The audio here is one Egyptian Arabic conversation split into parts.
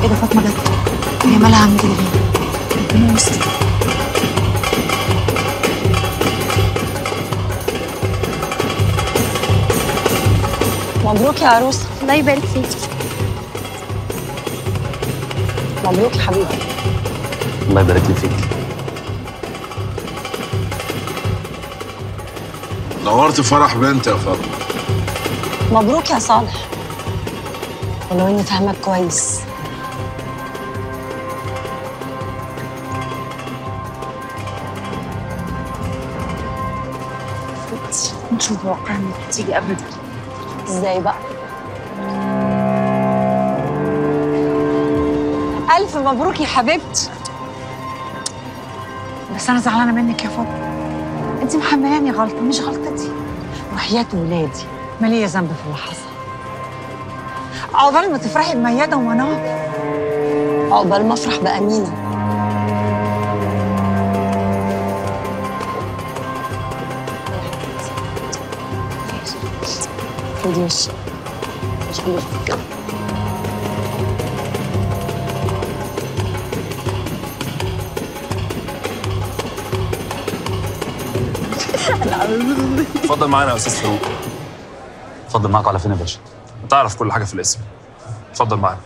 ايه ده فاطمه جت هي مالها عامله كده ليه؟ ربنا يستر مبروك يا عروسه الله يبارك فيك مبروك يا حبيبي الله يبارك لي فيك نورت فرح بنت يا فاطمه مبروك يا صالح ولو اني فاهمك كويس مش متوقعه انك تيجي ابدا ازاي بقى الف مبروك يا حبيبتي بس انا زعلانه منك يا فاطمه انت محملاني غلطه مش غلطتي وحياة ولادي ما ليا ذنب في اللي حصل عقبال ما تفرحي بميادة ومنار عقبال ما افرح بأمينة خدي وشي مش حبيبتي اتفضل معانا يا استاذ فاروق اتفضل معاك على فين يا باشا تعرف كل حاجه في الاسم اتفضل معانا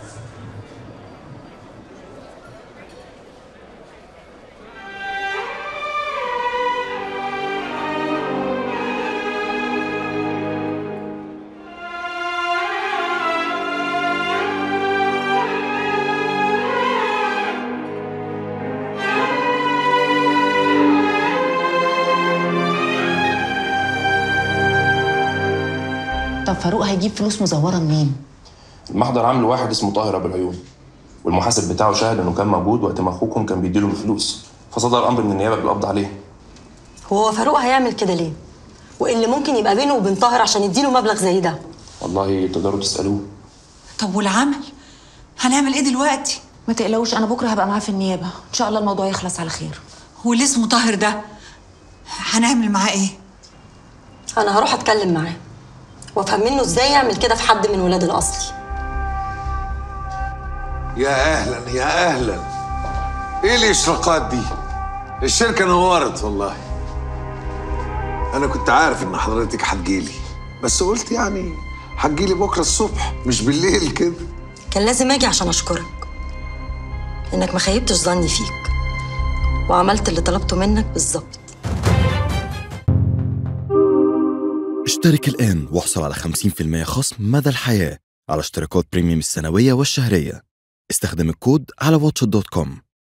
طب فاروق هيجيب فلوس مزوره منين؟ المحضر عامل واحد اسمه طاهر ابو العيون والمحاسب بتاعه شاهد انه كان موجود وقت ما اخوكم كان بيديله الفلوس فصدر امر من النيابه بالقبض عليه هو فاروق هيعمل كده ليه؟ وايه اللي ممكن يبقى بينه وبين طاهر عشان يديله مبلغ زي ده؟ والله تقدروا تسالوه طب والعمل هنعمل ايه دلوقتي ما تقلقوش انا بكره هبقى معاه في النيابه ان شاء الله الموضوع يخلص على خير هو اللي اسمه طاهر ده هنعمل معاه ايه انا هروح اتكلم معاه وافهم منه ازاي يعمل كده في حد من ولاد الاصلي يا اهلا يا اهلا ايه الاشراقات دي الشركه نورت والله انا كنت عارف ان حضرتك هتجيلي بس قلت يعني هتجيلي بكره الصبح مش بالليل كده كان لازم اجي عشان اشكرك انك ما خيبتش ظني فيك وعملت اللي طلبته منك بالظبط اشترك الآن واحصل على 50% خصم مدى الحياة على اشتراكات بريميوم السنوية والشهرية استخدم الكود على واتش دوت كوم